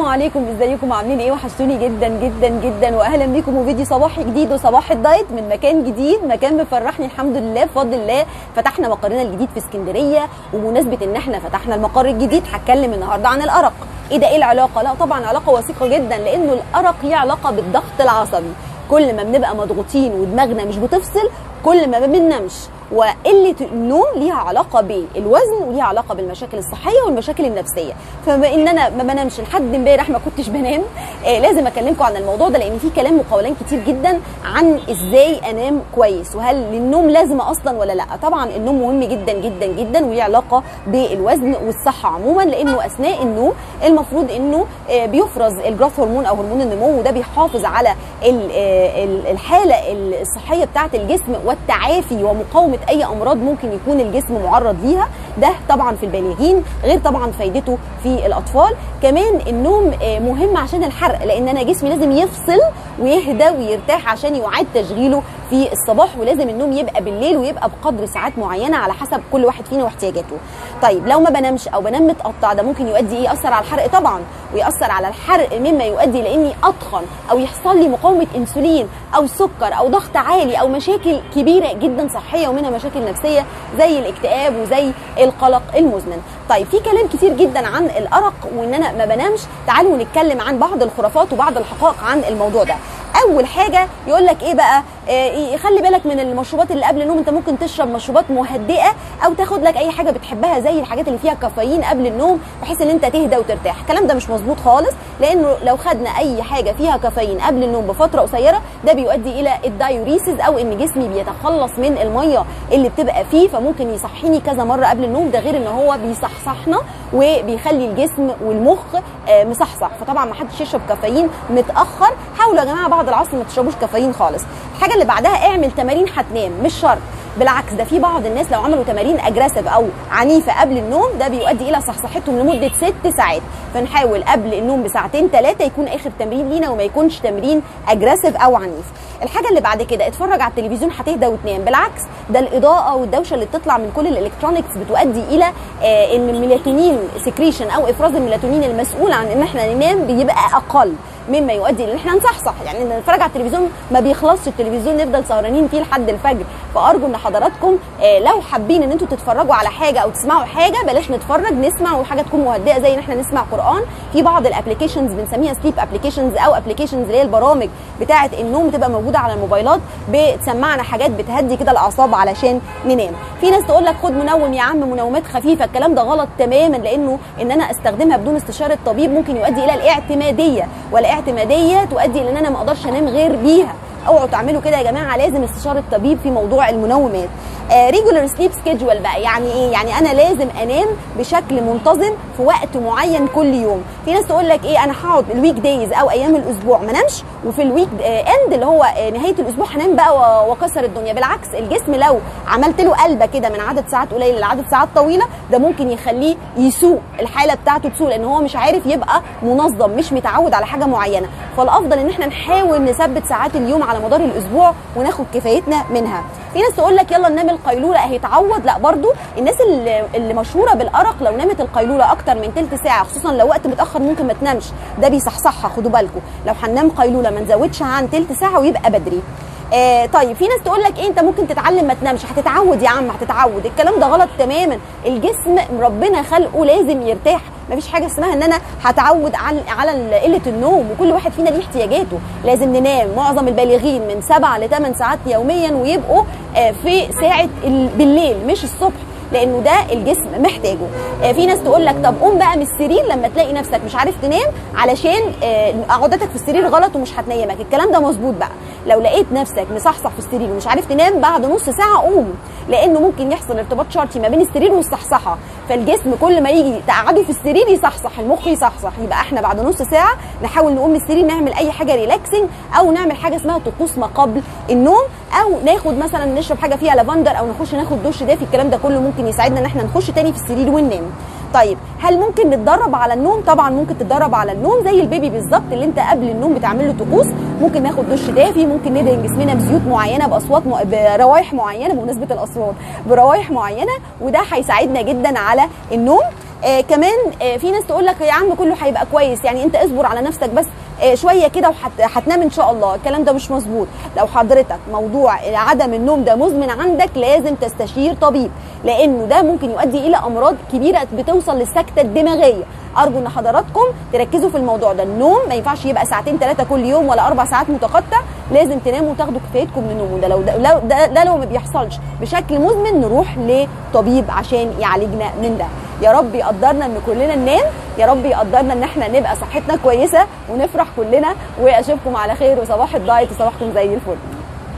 عليكم ازيكم عاملين ايه وحشتوني جدا جدا جدا واهلا بيكم وفيديو صباحي جديد وصباح الدايت من مكان جديد مكان مفرحني الحمد لله بفضل الله فتحنا مقرنا الجديد في اسكندريه وبمناسبه ان احنا فتحنا المقر الجديد هتكلم النهارده عن الارق ايه ده ايه العلاقه لا طبعا علاقه وثيقه جدا لانه الارق ليه علاقه بالضغط العصبي كل ما بنبقى مضغوطين ودماغنا مش بتفصل كل ما ما بننامش وقله النوم ليها علاقه بالوزن وليها علاقه بالمشاكل الصحيه والمشاكل النفسيه فبما ان انا ما بنامش لحد امبارح ما كنتش بنام آه لازم اكلمكم عن الموضوع ده لان في كلام وقولان كتير جدا عن ازاي انام كويس وهل للنوم لازمه اصلا ولا لا طبعا النوم مهم جدا جدا جدا وليه علاقه بالوزن والصحه عموما لانه اثناء النوم المفروض انه آه بيفرز الجروث هرمون او هرمون النمو وده بيحافظ على الحاله الصحيه بتاعه الجسم والتعافي ومقاومه اي امراض ممكن يكون الجسم معرض ليها ده طبعا في البالغين غير طبعا فايدته في الاطفال كمان النوم مهم عشان الحرق لان انا جسمي لازم يفصل ويهدى ويرتاح عشان يعاد تشغيله في الصباح ولازم النوم يبقى بالليل ويبقى بقدر ساعات معينه على حسب كل واحد فينا واحتياجاته طيب لو ما بنامش او بنام متقطع ده ممكن يؤدي ايه ياثر على الحرق طبعا ويأثر على الحرق مما يؤدي لاني اتخن او يحصل لي مقاومه انسولين او سكر او ضغط عالي او مشاكل كبيره جدا صحيه ومنها مشاكل نفسيه زي الاكتئاب وزي القلق المزمن طيب في كلام كتير جدا عن الارق وان انا ما بنامش تعالوا نتكلم عن بعض الخرافات وبعض الحقائق عن الموضوع ده اول حاجه يقول لك ايه بقى إيه خلي بالك من المشروبات اللي قبل النوم انت ممكن تشرب مشروبات مهدئه او تاخد لك اي حاجه بتحبها زي الحاجات اللي فيها كافيين قبل النوم بحيث ان انت تهدى وترتاح الكلام ده مش مظبوط خالص لانه لو خدنا اي حاجه فيها كافيين قبل النوم بفتره قصيره ده بيؤدي الى الدايوريسيس او ان جسمي بيتخلص من الميه اللي بتبقى فيه فممكن يصحيني كذا مره قبل النوم ده غير ان هو بيصحصحنا وبيخلي الجسم والمخ مصحصح فطبعا ما حدش يشرب كافيين متاخر حاولوا يا جماعه بعد العصر ما تشربوش كافيين خالص الحاجه اللي بعدها اعمل تمارين هتنام مش شرط بالعكس ده في بعض الناس لو عملوا تمارين اجريسيف او عنيفه قبل النوم ده بيؤدي الى صحصحتهم لمده ست ساعات فنحاول قبل النوم بساعتين ثلاثه يكون اخر تمرين لينا وما يكونش تمرين اجريسيف او عنيف الحاجه اللي بعد كده اتفرج على التلفزيون هتهدى وتنام بالعكس ده الاضاءه والدوشه اللي بتطلع من كل الالكترونكس بتؤدي الى آه ان الميلاتونين سكريشن او افراز الميلاتونين المسؤول عن ان احنا ننام بيبقى اقل مما يؤدي ان احنا نصحصح يعني نتفرج على التلفزيون ما بيخلصش التلفزيون نفضل سهرانين فيه لحد الفجر فارجو ان حضراتكم آه لو حابين ان انتوا تتفرجوا على حاجه او تسمعوا حاجه بلاش نتفرج نسمع وحاجه تكون مهدئه زي ان احنا نسمع قران في بعض الابلكيشنز بنسميها سليب ابلكيشنز او ابلكيشنز اللي هي البرامج بتاعه النوم بتبقى موجوده على الموبايلات بتسمعنا حاجات بتهدي كده الاعصاب علشان ننام في ناس تقول لك خد منوم يا عم منومات خفيفه الكلام ده غلط تماما لانه ان انا استخدمها بدون استشاره طبيب ممكن يؤدي الى الاعتماديه والاعتماديه تؤدي ان انا ما اقدرش انام غير بيها اوعوا تعملوا كده يا جماعه لازم استشاره طبيب في موضوع المنومات ريجولار سليب سكيدجول بقى يعني ايه يعني انا لازم انام بشكل منتظم في وقت معين كل يوم في ناس تقول لك ايه انا هقعد الويك دايز او ايام الاسبوع ما انامش وفي الويك اند اللي هو نهايه الاسبوع هنام بقى واكسر الدنيا بالعكس الجسم لو عملت له قلبه كده من عدد ساعات قليل لعدد ساعات طويله ده ممكن يخليه يسوء الحاله بتاعته تسوء لان هو مش عارف يبقى منظم مش متعود على حاجه معينه فالافضل ان احنا نحاول نثبت ساعات اليوم على مدار الاسبوع وناخد كفايتنا منها في ناس تقول لك يلا ننام القيلوله هيتعوض لا برضو الناس اللي, اللي مشهوره بالارق لو نامت القيلوله اكتر من ثلث ساعه خصوصا لو وقت متاخر ممكن ما تنامش ده بيصحصحها خدوا بالكم لو هننام قيلوله ما نزودش عن ثلث ساعه ويبقى بدري آه طيب في ناس تقول لك ايه انت ممكن تتعلم ما تنامش هتتعود يا عم هتتعود الكلام ده غلط تماما الجسم ربنا خلقه لازم يرتاح مفيش حاجه اسمها ان انا هتعود على على قله النوم وكل واحد فينا ليه احتياجاته لازم ننام معظم البالغين من 7 ل 8 ساعات يوميا ويبقوا آه في ساعه بالليل مش الصبح لانه ده الجسم محتاجه آه في ناس تقول لك طب قوم بقى من السرير لما تلاقي نفسك مش عارف تنام علشان آه قعدتك في السرير غلط ومش هتنيمك الكلام ده مظبوط بقى لو لقيت نفسك مصحصح في السرير ومش عارف تنام بعد نص ساعه قوم لانه ممكن يحصل ارتباط شرطي ما بين السرير والصحصحه فالجسم كل ما يجي تقعده في السرير يصحصح المخ يصحصح يبقى احنا بعد نص ساعه نحاول نقوم من السرير نعمل اي حاجه ريلاكسنج او نعمل حاجه اسمها طقوس ما قبل النوم او ناخد مثلا نشرب حاجه فيها لافندر او نخش ناخد دش دافي الكلام ده كله ممكن يساعدنا ان احنا نخش تاني في السرير وننام طيب هل ممكن نتدرب على النوم طبعا ممكن تتدرب على النوم زي البيبي بالظبط اللي انت قبل النوم بتعمل له طقوس ممكن ناخد دش دافي ممكن ندهن جسمنا بزيوت معينه باصوات م... بروايح معينه بمناسبه الاصوات بروايح معينه وده هيساعدنا جدا على النوم آه كمان آه في ناس تقول لك يا عم كله هيبقى كويس يعني انت اصبر على نفسك بس آه شويه كده وهتنام ان شاء الله الكلام ده مش مظبوط لو حضرتك موضوع عدم النوم ده مزمن عندك لازم تستشير طبيب لانه ده ممكن يؤدي الى امراض كبيره بتوصل للسكته الدماغيه ارجو ان حضراتكم تركزوا في الموضوع ده النوم ما ينفعش يبقى ساعتين ثلاثه كل يوم ولا اربع ساعات متقطع لازم تناموا وتاخدوا كفايتكم من النوم وده لو ده لو, ده, ده لو ما بيحصلش بشكل مزمن نروح لطبيب عشان يعالجنا من ده يا رب يقدرنا ان كلنا ننام يا رب يقدرنا ان احنا نبقى صحتنا كويسه ونفرح كلنا واشوفكم على خير وصباح الدايت وصباحكم زي الفل